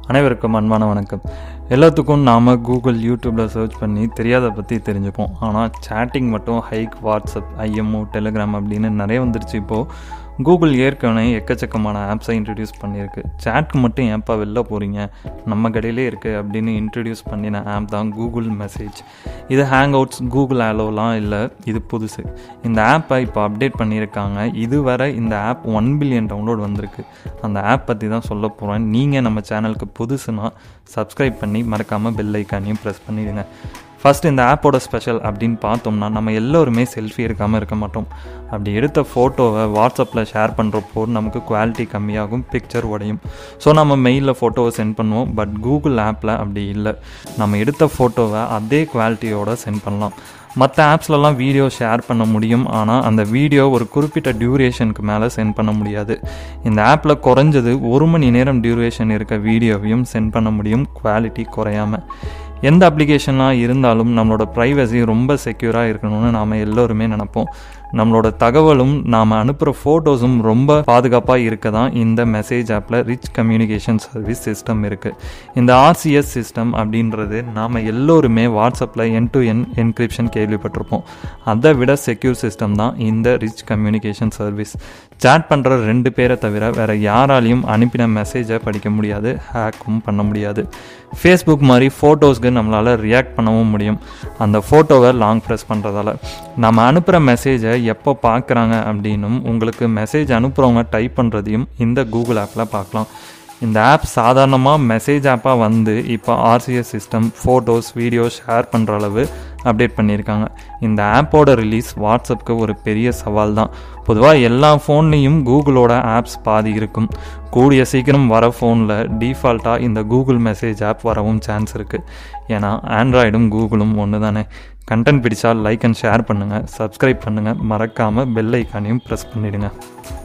அனைவருக்கும் அன்பான வணக்கம் எல்லாத்துக்கும் நாம் கூகுள் யூடியூப்பில் சர்ச் பண்ணி தெரியாத பற்றி தெரிஞ்சுப்போம் ஆனால் சேட்டிங் மட்டும் ஹைக் வாட்ஸ்அப் ஐஎம்ஓ டெலிகிராம் அப்படின்னு நிறைய வந்துருச்சு இப்போது கூகுள் ஏற்கனவே எக்கச்சக்கமான ஆப்ஸை இன்ட்ரடியூஸ் பண்ணியிருக்கு சேட்க்கு மட்டும் ஏன்ப்பா வெளில போகிறீங்க நம்ம கடையிலே இருக்குது அப்படின்னு இன்ட்ரடியூஸ் பண்ணின ஆப் தான் கூகுள் மெசேஜ் இது ஹேங் அவுட்ஸ் கூகுள் ஆலோலாம் இல்லை இது புதுசு இந்த ஆப்பை இப்போ அப்டேட் பண்ணியிருக்காங்க இதுவரை இந்த ஆப் ஒன் பில்லியன் டவுன்லோட் வந்திருக்கு அந்த ஆப் பற்றி தான் சொல்ல போகிறேன் நீங்கள் நம்ம சேனலுக்கு புதுசுனா சப்ஸ்கிரைப் பண்ணி மறக்காமல் பெல் ஐக்கானையும் ப்ரெஸ் பண்ணிடுங்க ஃபஸ்ட் இந்த ஆப்போட ஸ்பெஷல் அப்படின்னு பார்த்தோம்னா நம்ம எல்லோருமே செல்ஃபி எடுக்காமல் இருக்க மாட்டோம் அப்படி எடுத்த ஃபோட்டோவை வாட்ஸ்அப்பில் ஷேர் பண்ணுறப்போ நமக்கு குவாலிட்டி கம்மியாகும் பிக்சர் உடையும் ஸோ நம்ம மெயிலில் ஃபோட்டோவை சென்ட் பண்ணுவோம் பட் கூகுள் ஆப்பில் அப்படி இல்லை நம்ம எடுத்த ஃபோட்டோவை அதே குவாலிட்டியோட சென்ட் பண்ணலாம் மற்ற ஆப்ஸ்லலாம் வீடியோ ஷேர் பண்ண முடியும் ஆனால் அந்த வீடியோ ஒரு குறிப்பிட்ட டியூரேஷனுக்கு மேலே சென்ட் பண்ண முடியாது இந்த ஆப்பில் குறைஞ்சது ஒரு மணி நேரம் டியூரேஷன் இருக்க வீடியோவையும் சென்ட் பண்ண முடியும் குவாலிட்டி குறையாமல் எந்த அப்ளிகேஷனாக இருந்தாலும் நம்மளோட ப்ரைவசி ரொம்ப செக்யூராக இருக்கணும்னு நாம் எல்லோருமே நினப்போம் நம்மளோட தகவலும் நாம் அனுப்புகிற ஃபோட்டோஸும் ரொம்ப பாதுகாப்பாக இருக்க தான் இந்த மெசேஜ் ஆப்பில் ரிச் கம்யூனிகேஷன் சர்வீஸ் சிஸ்டம் இருக்குது இந்த ஆர்சிஎஸ் சிஸ்டம் அப்படின்றது நாம் எல்லோருமே வாட்ஸ்அப்பில் என் டு என் என்கிரிப்ஷன் கேள்விப்பட்டிருப்போம் அதை விட செக்யூர் சிஸ்டம் தான் இந்த ரிச் கம்யூனிகேஷன் சர்வீஸ் சேட் பண்ணுற ரெண்டு பேரை தவிர வேறு யாராலையும் அனுப்பின மெசேஜை படிக்க முடியாது ஹேக்கும் பண்ண முடியாது ஃபேஸ்புக் மாதிரி ஃபோட்டோஸ்க்கு நம்மளால் ரியாக்ட் பண்ணவும் முடியும் அந்த ஃபோட்டோவை லாங் ப்ரெஸ் பண்ணுறதால நம்ம அனுப்புகிற மெசேஜை எப்போ பார்க்குறாங்க அப்படின்னும் உங்களுக்கு மெசேஜ் அனுப்புகிறவங்க டைப் பண்ணுறதையும் இந்த கூகுள் ஆப்பில் பார்க்கலாம் இந்த ஆப் சாதாரணமாக மெசேஜ் ஆப்பாக வந்து இப்போ RCS system photos video share பண்ணுற அளவு அப்டேட் பண்ணியிருக்காங்க இந்த ஆப்போட ரிலீஸ் வாட்ஸ்அப்புக்கு ஒரு பெரிய சவால் தான் பொதுவாக எல்லா ஃபோன்லேயும் கூகுளோட ஆப்ஸ் பாதி இருக்கும் கூடிய சீக்கிரம் வர ஃபோனில் டீஃபால்ட்டாக இந்த கூகுள் மெசேஜ் ஆப் வரவும் சான்ஸ் இருக்குது ஏன்னா ஆண்ட்ராய்டும் கூகுளும் ஒன்று தானே கண்டென்ட் பிடிச்சா லைக் அண்ட் ஷேர் பண்ணுங்கள் சப்ஸ்கிரைப் பண்ணுங்கள் மறக்காமல் பெல் ஐக்கானையும் ப்ரெஸ் பண்ணிவிடுங்க